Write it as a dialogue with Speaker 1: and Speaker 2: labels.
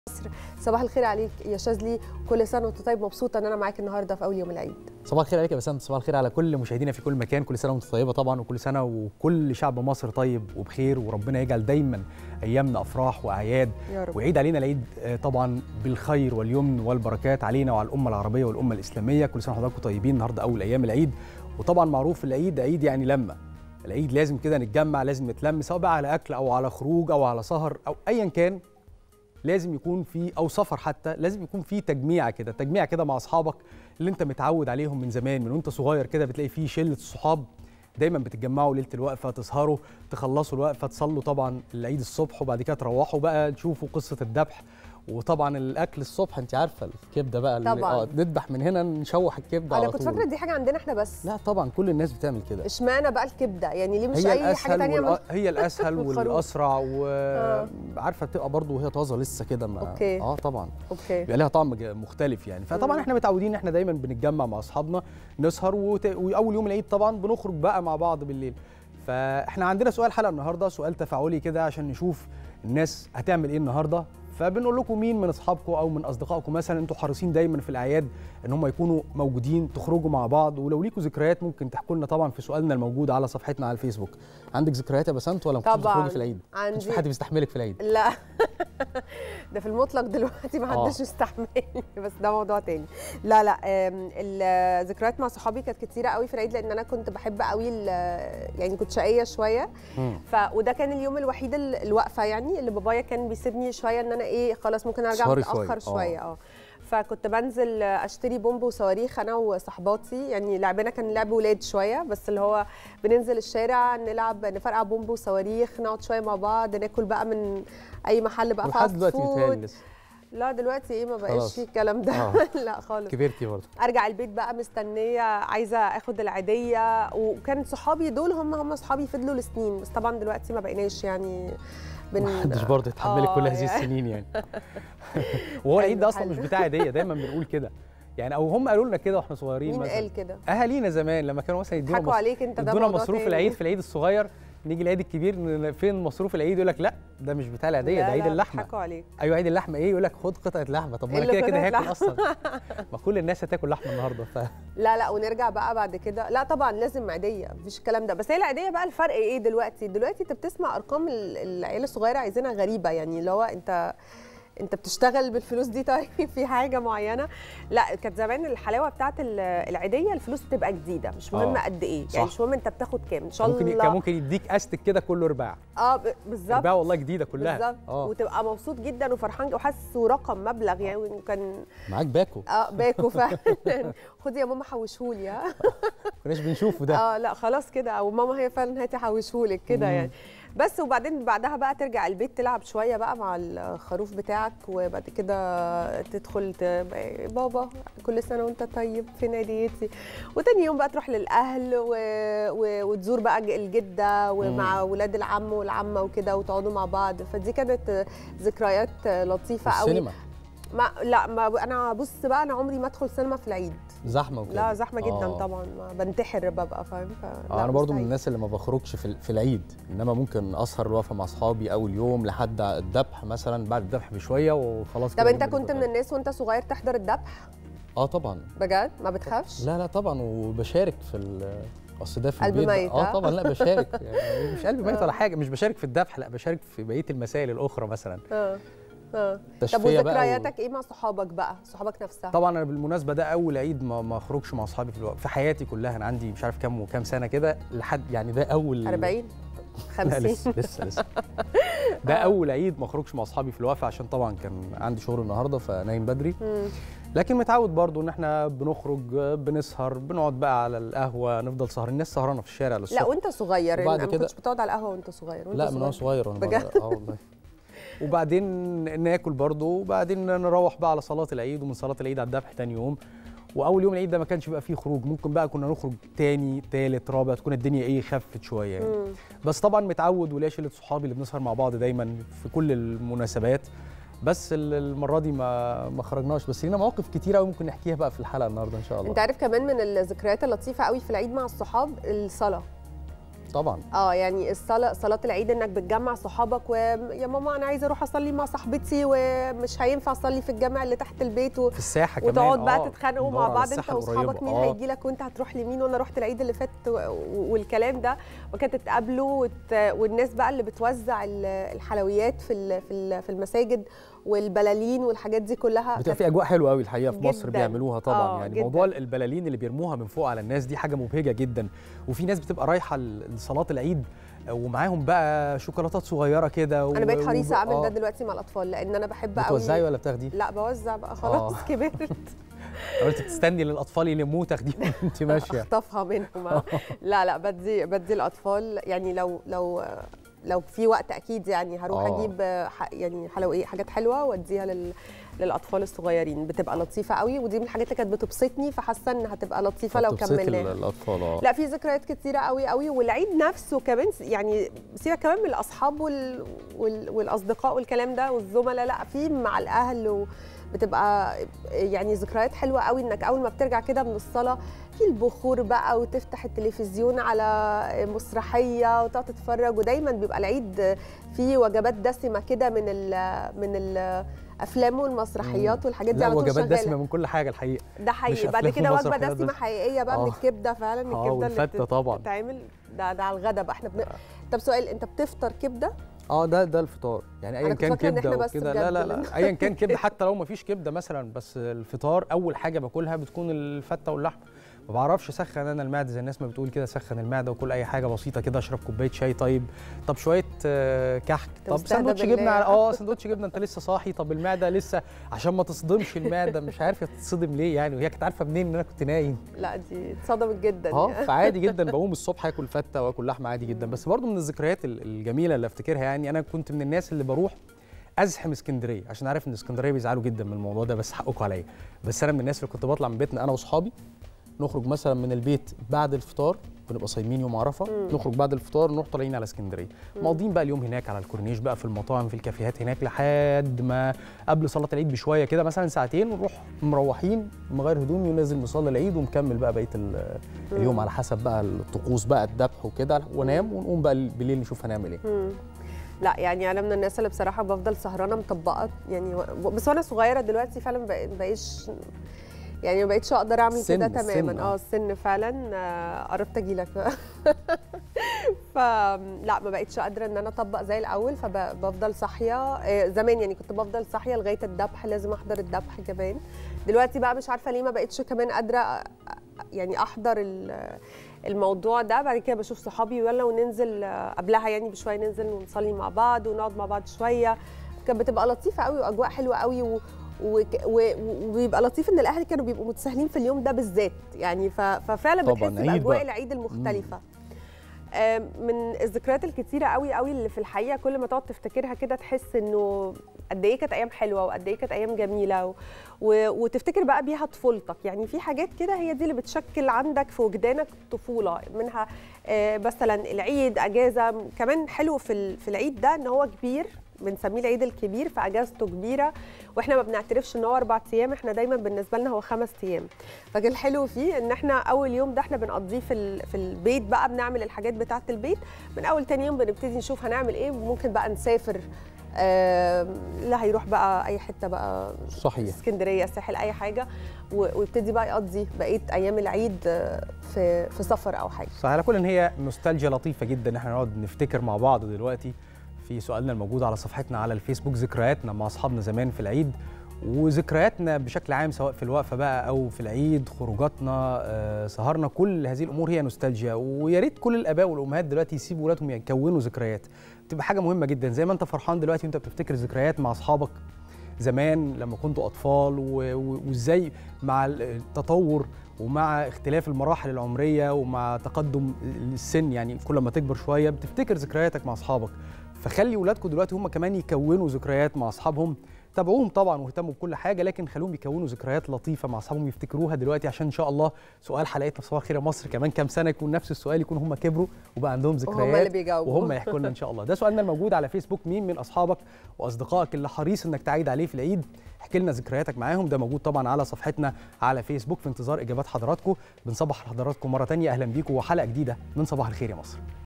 Speaker 1: مصر صباح الخير عليك يا شاذلي كل سنه وانت طيب مبسوطه ان انا معاك النهارده في اول يوم العيد
Speaker 2: صباح الخير عليك يا بسنت صباح الخير على كل مشاهدينا في كل مكان كل سنه وانت طيبه طبعا وكل سنه وكل شعب مصر طيب وبخير وربنا يجعل دايما ايامنا افراح واعياد
Speaker 1: يا رب
Speaker 2: ويعيد علينا العيد آه، طبعا بالخير واليمن والبركات علينا وعلى الامه العربيه والامه الاسلاميه كل سنه وحضراتكم طيبين النهارده اول ايام العيد وطبعا معروف العيد عيد يعني لمه العيد لازم كده نتجمع لازم نتلم سواء بقى على اكل او على خروج او على سهر او ايا كان لازم يكون في او سفر حتى لازم يكون في تجميعه كده تجميع كده مع اصحابك اللي انت متعود عليهم من زمان من وانت صغير كده بتلاقي في شله الصحاب دايما بتتجمعوا ليله الوقفه تسهروا تخلصوا الوقفه تصلوا طبعا العيد الصبح وبعد كده تروحوا بقى تشوفوا قصه الذبح وطبعا الاكل الصبح انت عارفه الكبده بقى اللي-
Speaker 1: طبعاً.
Speaker 2: اه نذبح من هنا نشوح الكبده
Speaker 1: انا
Speaker 2: على
Speaker 1: كنت
Speaker 2: طول
Speaker 1: فاكره دي حاجه عندنا احنا بس
Speaker 2: لا طبعا كل الناس بتعمل كده
Speaker 1: اشمعنى بقى الكبده يعني ليه مش
Speaker 2: هي
Speaker 1: اي حاجه
Speaker 2: الاسهل
Speaker 1: تانية من...
Speaker 2: والأ... هي الاسهل
Speaker 1: والخروف.
Speaker 2: والاسرع
Speaker 1: آه.
Speaker 2: وعارفه بتبقى برضه وهي طازه لسه كده ما
Speaker 1: أوكي.
Speaker 2: اه طبعا
Speaker 1: اوكي
Speaker 2: بيبقى لها طعم ج- مختلف يعني فطبعا
Speaker 1: مم.
Speaker 2: احنا متعودين ان احنا دايما بنتجمع مع اصحابنا نسهر وت... واول يوم العيد طبعا بنخرج بقى مع بعض بالليل فاحنا عندنا سؤال حلقه النهارده سؤال تفاعلي كده عشان نشوف الناس هتعمل ايه النهارده فبنقول لكم مين من اصحابكم او من اصدقائكم مثلا انتوا حريصين دايما في الاعياد ان هم يكونوا موجودين تخرجوا مع بعض ولو ليكوا ذكريات ممكن تحكوا لنا طبعا في سؤالنا الموجود على صفحتنا على الفيسبوك عندك ذكريات يا بسنت ولا ما كنتش
Speaker 1: طبعاً.
Speaker 2: بتخرجي في العيد؟ ما كانش
Speaker 1: عندي
Speaker 2: في حد بيستحملك في العيد
Speaker 1: لا ده في المطلق دلوقتي ما
Speaker 2: آه.
Speaker 1: حدش يستحملني بس ده موضوع تاني لا لا آم، الذكريات مع صحابي كانت كتيره قوي في العيد لان انا كنت بحب قوي ال- يعني كنت شقيه شويه
Speaker 2: مم.
Speaker 1: ف وده كان اليوم الوحيد ال- الوقفه يعني اللي بابايا كان بيسيبني شويه ان انا ايه خلاص ممكن ارجع
Speaker 2: تسهري شوية.
Speaker 1: متاخر
Speaker 2: آه.
Speaker 1: شويه اه فكنت بنزل اشتري بومب وصواريخ انا وصحباتي يعني لعبنا كان لعب ولاد شويه بس اللي هو بننزل الشارع نلعب نفرقع بومب وصواريخ نقعد شويه مع بعض ناكل بقى من اي محل بقى
Speaker 2: ولحد
Speaker 1: فاست
Speaker 2: دلوقتي متهيألي
Speaker 1: فود
Speaker 2: لسه
Speaker 1: لا دلوقتي ايه ما بقاش
Speaker 2: خلاص.
Speaker 1: فيه الكلام ده
Speaker 2: آه.
Speaker 1: لا خالص
Speaker 2: كبرتي برضه
Speaker 1: ارجع البيت بقى مستنيه عايزه اخد العيديه وكان صحابي دول هم هم صحابي فضلوا لسنين بس طبعا دلوقتي ما بقيناش يعني بن...
Speaker 2: ما حدش برضه يتحملك
Speaker 1: آه،
Speaker 2: كل هذه
Speaker 1: يعني.
Speaker 2: السنين يعني وهو العيد ده اصلا
Speaker 1: حلو.
Speaker 2: مش بتاع عيديه دايما بنقول كده يعني او هم قالوا لنا كده واحنا صغيرين
Speaker 1: مين
Speaker 2: مثلا
Speaker 1: قال كده
Speaker 2: اهالينا زمان لما كانوا مثلا يدونا
Speaker 1: حكوا
Speaker 2: مص-
Speaker 1: عليك انت ده
Speaker 2: يدونا
Speaker 1: موضوع
Speaker 2: مصروف
Speaker 1: تاني.
Speaker 2: العيد في العيد الصغير نيجي العيد الكبير ن- فين مصروف العيد يقول لك لا ده مش بتاع العيديه
Speaker 1: لا،
Speaker 2: ده عيد
Speaker 1: لا،
Speaker 2: اللحمه
Speaker 1: حكوا عليك
Speaker 2: ايوه عيد اللحمه ايه يقول لك خد قطعه لحمه طب ما
Speaker 1: إيه
Speaker 2: انا
Speaker 1: اللي
Speaker 2: كده كده
Speaker 1: قطعة
Speaker 2: هاكل
Speaker 1: لحمة؟
Speaker 2: اصلا ما كل الناس هتاكل لحمه النهارده ف
Speaker 1: لا لا ونرجع بقى بعد كده لا طبعا لازم عيديه مفيش الكلام ده بس هي العيديه بقى الفرق ايه دلوقتي دلوقتي انت بتسمع ارقام ال- العيله الصغيره عايزينها غريبه يعني اللي هو انت انت بتشتغل بالفلوس دي طيب في حاجه معينه لا كانت زمان الحلاوه بتاعت ال- العيديه الفلوس بتبقى جديده مش مهم
Speaker 2: آه،
Speaker 1: قد ايه
Speaker 2: صح.
Speaker 1: يعني مش مهم انت بتاخد كام ان شاء
Speaker 2: ممكن
Speaker 1: الله
Speaker 2: كان ممكن يديك استك كده كله رباع
Speaker 1: اه ب- بالظبط
Speaker 2: رباع والله جديده كلها
Speaker 1: بالظبط
Speaker 2: اه
Speaker 1: وتبقى مبسوط جدا وفرحان وحاسس رقم مبلغ يعني وكان
Speaker 2: معاك باكو
Speaker 1: اه باكو فعلا خدي يا ماما حوشهولي ها
Speaker 2: كناش بنشوفه ده
Speaker 1: اه لا خلاص كده او ماما هي فعلا هاتي حوشهولك كده
Speaker 2: مم.
Speaker 1: يعني بس وبعدين بعدها بقى ترجع البيت تلعب شويه بقى مع الخروف بتاعك وبعد كده تدخل ت... بابا كل سنه وانت طيب فين عيديتي وتاني يوم بقى تروح للاهل و... و... وتزور بقى الجده ومع ولاد العم والعمه وكده وتقعدوا مع بعض فدي كانت ذكريات لطيفه قوي
Speaker 2: السينما
Speaker 1: ما لا ما انا بص بقى انا عمري ما ادخل سينما في العيد
Speaker 2: زحمه وكده
Speaker 1: لا زحمه جدا
Speaker 2: آه.
Speaker 1: طبعا ما بنتحر ببقى فاهم ف...
Speaker 2: آه
Speaker 1: لا،
Speaker 2: انا برضو من
Speaker 1: مستحيل.
Speaker 2: الناس اللي ما بخرجش في, في العيد انما ممكن اسهر الوقفه مع اصحابي اول يوم لحد الذبح مثلا بعد الذبح بشويه وخلاص
Speaker 1: طب
Speaker 2: كده
Speaker 1: انت
Speaker 2: اليوم
Speaker 1: كنت
Speaker 2: بيبقى
Speaker 1: من الناس وانت صغير تحضر الذبح
Speaker 2: اه طبعا
Speaker 1: بجد ما بتخافش
Speaker 2: لا لا طبعا وبشارك في ال- اصل ده في
Speaker 1: قلب
Speaker 2: البيت بقى.
Speaker 1: ميت،
Speaker 2: اه
Speaker 1: ها؟
Speaker 2: طبعا لا بشارك يعني مش قلب ميت
Speaker 1: آه.
Speaker 2: ولا حاجه مش بشارك في الذبح لا بشارك في بقيه المسائل الاخرى مثلا
Speaker 1: اه اه طب
Speaker 2: تشفيه بقى و-
Speaker 1: وذكرياتك ايه مع صحابك بقى صحابك نفسها
Speaker 2: طبعا انا بالمناسبه ده اول عيد ما ما اخرجش مع اصحابي في الوقت في حياتي كلها انا عندي مش عارف كام وكام سنه كده لحد يعني ده اول
Speaker 1: 40
Speaker 2: لا
Speaker 1: 50
Speaker 2: لسه لسه لسه ده اول عيد ما اخرجش مع اصحابي في الوقفه عشان طبعا كان عندي شغل النهارده فنايم بدري
Speaker 1: مم.
Speaker 2: لكن متعود برضو ان احنا بنخرج بنسهر بنقعد بقى على القهوه نفضل سهرين الناس سهرانه في الشارع للصبح
Speaker 1: لا وانت صغير
Speaker 2: وبعد
Speaker 1: انا ما
Speaker 2: كده-
Speaker 1: كنتش بتقعد على القهوه وانت صغير وانت
Speaker 2: لا من وانا صغير وانا
Speaker 1: بجد؟
Speaker 2: بره- اه والله وبعدين ناكل برضو وبعدين نروح بقى على صلاه العيد ومن صلاه العيد على الذبح تاني يوم واول يوم العيد ده ما كانش بقى فيه خروج ممكن بقى كنا نخرج تاني تالت رابع تكون الدنيا ايه خفت شويه يعني
Speaker 1: مم.
Speaker 2: بس طبعا متعود وليا شله صحابي اللي بنسهر مع بعض دايما في كل المناسبات بس ال- المره دي ما ما خرجناش بس لينا مواقف كتيره قوي ممكن نحكيها بقى في الحلقه النهارده ان شاء الله
Speaker 1: انت عارف كمان من الذكريات اللطيفه قوي في العيد مع الصحاب الصلاه
Speaker 2: طبعا
Speaker 1: اه يعني الصلاه صلاه العيد انك بتجمع صحابك ويا ماما انا عايزه اروح اصلي مع صاحبتي ومش هينفع اصلي في الجامع اللي تحت البيت و...
Speaker 2: في الساحه كمان
Speaker 1: وتقعد بقى
Speaker 2: آه،
Speaker 1: تتخانقوا
Speaker 2: ندور
Speaker 1: مع
Speaker 2: على
Speaker 1: بعض انت
Speaker 2: الساحة
Speaker 1: واصحابك
Speaker 2: القريبة.
Speaker 1: مين
Speaker 2: آه.
Speaker 1: هيجي لك وانت هتروح لمين وانا رحت العيد اللي فات و- و- والكلام ده وكانت تتقابلوا وت... والناس بقى اللي بتوزع ال- الحلويات في ال- في ال- في المساجد والبلالين والحاجات دي كلها
Speaker 2: بتبقى في اجواء حلوه قوي الحقيقه في مصر
Speaker 1: جداً.
Speaker 2: بيعملوها طبعا
Speaker 1: آه،
Speaker 2: يعني
Speaker 1: جداً.
Speaker 2: موضوع البلالين اللي بيرموها من فوق على الناس دي حاجه مبهجه جدا وفي ناس بتبقى رايحه ل- لصلاه العيد ومعاهم بقى شوكولاتات صغيره كده و-
Speaker 1: انا بقيت حريصه
Speaker 2: وب-
Speaker 1: اعمل
Speaker 2: آه.
Speaker 1: ده دلوقتي مع الاطفال لان انا بحب قوي
Speaker 2: بتوزعي ولا بتاخدي؟
Speaker 1: لا بوزع بقى خلاص
Speaker 2: آه.
Speaker 1: كبرت
Speaker 2: قلت بتستني للاطفال يلموه تاخديهم وانت ماشيه
Speaker 1: اخطفها منهم لا لا بدي بدي الاطفال يعني لو لو لو في وقت اكيد يعني هروح
Speaker 2: آه.
Speaker 1: اجيب ح- يعني حلويات حاجات حلوه واديها لل للاطفال الصغيرين بتبقى لطيفه قوي ودي من الحاجات اللي كانت بتبسطني فحاسه انها هتبقى لطيفه لو
Speaker 2: فبتبسطي
Speaker 1: كملناها
Speaker 2: الاطفال اه
Speaker 1: لا في ذكريات كتيرة قوي قوي والعيد نفسه كمان س- يعني سيبك كمان من الاصحاب وال... وال... والاصدقاء والكلام ده والزملاء لا في مع الاهل و... بتبقى يعني ذكريات حلوه قوي انك اول ما بترجع كده من الصلاه في البخور بقى وتفتح التلفزيون على مسرحيه وتقعد تتفرج ودايما بيبقى العيد فيه وجبات دسمه كده من ال من الافلام والمسرحيات والحاجات دي
Speaker 2: لا
Speaker 1: على طول
Speaker 2: وجبات
Speaker 1: شغالة.
Speaker 2: دسمه من كل حاجه الحقيقه
Speaker 1: ده حقيقي بعد
Speaker 2: أفلام
Speaker 1: كده وجبه
Speaker 2: ومسرحيات
Speaker 1: دسمه
Speaker 2: بس.
Speaker 1: حقيقيه بقى من
Speaker 2: آه.
Speaker 1: الكبده فعلا
Speaker 2: اه
Speaker 1: الكبده اللي
Speaker 2: والفته طبعا
Speaker 1: بتتعمل ده ده على الغدا بقى احنا بن... طب سؤال انت بتفطر كبده
Speaker 2: اه ده ده الفطار يعني ايا
Speaker 1: أنا كنت
Speaker 2: كان
Speaker 1: فاكرة إن
Speaker 2: كبده
Speaker 1: إحنا بس
Speaker 2: وكده لا لا
Speaker 1: بجد.
Speaker 2: لا ايا كان كبده حتى لو ما فيش كبده مثلا بس الفطار اول حاجه باكلها بتكون الفته واللحم ما بعرفش اسخن انا المعده زي الناس ما بتقول كده سخن المعده وكل اي حاجه بسيطه كده اشرب كوبايه شاي طيب طب شويه آه، كحك طب
Speaker 1: مستهدى
Speaker 2: سندوتش
Speaker 1: بالله.
Speaker 2: جبنه على اه سندوتش جبنه انت لسه صاحي طب المعده لسه عشان ما تصدمش المعده مش عارف تتصدم ليه يعني وهي كانت عارفه منين ان انا كنت نايم
Speaker 1: لا دي اتصدمت جدا
Speaker 2: اه فعادي جدا بقوم الصبح اكل فته واكل لحمه عادي جدا بس برضو من الذكريات ال- الجميله اللي افتكرها يعني انا كنت من الناس اللي بروح ازحم اسكندريه عشان عارف ان اسكندريه بيزعلوا جدا من الموضوع ده بس حقكم عليا بس انا من الناس اللي كنت بطلع من بيتنا انا واصحابي نخرج مثلا من البيت بعد الفطار بنبقى صايمين يوم عرفه نخرج بعد الفطار نروح طالعين على اسكندريه مقضين بقى اليوم هناك على الكورنيش بقى في المطاعم في الكافيهات هناك لحد ما قبل صلاه العيد بشويه كده مثلا ساعتين ونروح مروحين مغير هدومي ونازل مصلي العيد ومكمل بقى بقيه ال- اليوم على حسب بقى الطقوس بقى الذبح وكده ونام ونقوم بقى بالليل نشوف هنعمل ايه
Speaker 1: مم. لا يعني انا من الناس اللي بصراحه بفضل سهرانه مطبقه يعني و- بس وانا صغيره دلوقتي فعلا بق- بقيش يعني ما بقيتش اقدر اعمل
Speaker 2: السن-
Speaker 1: كده
Speaker 2: السن،
Speaker 1: تماما
Speaker 2: آه.
Speaker 1: اه السن فعلا آه، قربت اجي لك فلا ما بقتش قادره ان انا اطبق زي الاول فبفضل صاحيه آه، زمان يعني كنت بفضل صاحيه لغايه الذبح لازم احضر الذبح كمان دلوقتي بقى مش عارفه ليه ما بقتش كمان قادره أ- يعني احضر ال- الموضوع ده بعد كده بشوف صحابي يلا وننزل آه، قبلها يعني بشويه ننزل ونصلي مع بعض ونقعد مع بعض شويه كانت بتبقى لطيفه قوي واجواء حلوه قوي و وك- و- وبيبقى لطيف ان الاهل كانوا بيبقوا متساهلين في اليوم ده بالذات يعني ف- ففعلا
Speaker 2: طبعاً،
Speaker 1: بتحس
Speaker 2: عيد
Speaker 1: باجواء
Speaker 2: بقى.
Speaker 1: العيد المختلفه آم، من الذكريات الكتيره قوي قوي اللي في الحقيقه كل ما تقعد تفتكرها كده تحس انه قد ايه كانت ايام حلوه وقد ايه كانت ايام جميله و... و... وتفتكر بقى بيها طفولتك يعني في حاجات كده هي دي اللي بتشكل عندك في وجدانك طفوله منها آه، مثلا العيد اجازه كمان حلو في ال- في العيد ده ان هو كبير بنسميه العيد الكبير فاجازته كبيره واحنا ما بنعترفش ان هو اربع ايام احنا دايما بالنسبه لنا هو خمس ايام فكان الحلو فيه ان احنا اول يوم ده احنا بنقضيه في ال- في البيت بقى بنعمل الحاجات بتاعه البيت من اول تاني يوم بنبتدي نشوف هنعمل ايه وممكن بقى نسافر آم، لا هيروح بقى اي حته بقى
Speaker 2: صحيح
Speaker 1: اسكندريه الساحل اي حاجه و- ويبتدي بقى يقضي بقيه ايام العيد آه، في في سفر او حاجه
Speaker 2: صح على كل ان هي نوستالجيا لطيفه جدا ان احنا نقعد نفتكر مع بعض دلوقتي في سؤالنا الموجود على صفحتنا على الفيسبوك ذكرياتنا مع اصحابنا زمان في العيد وذكرياتنا بشكل عام سواء في الوقفه بقى او في العيد خروجاتنا آه، سهرنا كل هذه الامور هي نوستالجيا ويا ريت كل الاباء والامهات دلوقتي يسيبوا ولادهم يكونوا ذكريات بتبقى حاجه مهمه جدا زي ما انت فرحان دلوقتي وانت بتفتكر ذكريات مع اصحابك زمان لما كنتوا اطفال و- و- وازاي مع التطور ومع اختلاف المراحل العمريه ومع تقدم السن يعني كل ما تكبر شويه بتفتكر ذكرياتك مع اصحابك فخلي ولادكم دلوقتي هم كمان يكونوا ذكريات مع اصحابهم تابعوهم طبعا واهتموا بكل حاجه لكن خلوهم يكونوا ذكريات لطيفه مع اصحابهم يفتكروها دلوقتي عشان ان شاء الله سؤال حلقتنا في صباح الخير يا مصر كمان كام سنه يكون نفس السؤال يكون هم كبروا وبقى عندهم ذكريات
Speaker 1: وهم اللي بيجاوبوا
Speaker 2: وهم يحكوا لنا ان شاء الله ده سؤالنا الموجود على فيسبوك مين من اصحابك واصدقائك اللي حريص انك تعيد عليه في العيد احكي لنا ذكرياتك معاهم ده موجود طبعا على صفحتنا على فيسبوك في انتظار اجابات حضراتكم بنصبح حضراتكم مره تانية اهلا بيكم وحلقه جديده من صباح الخير يا مصر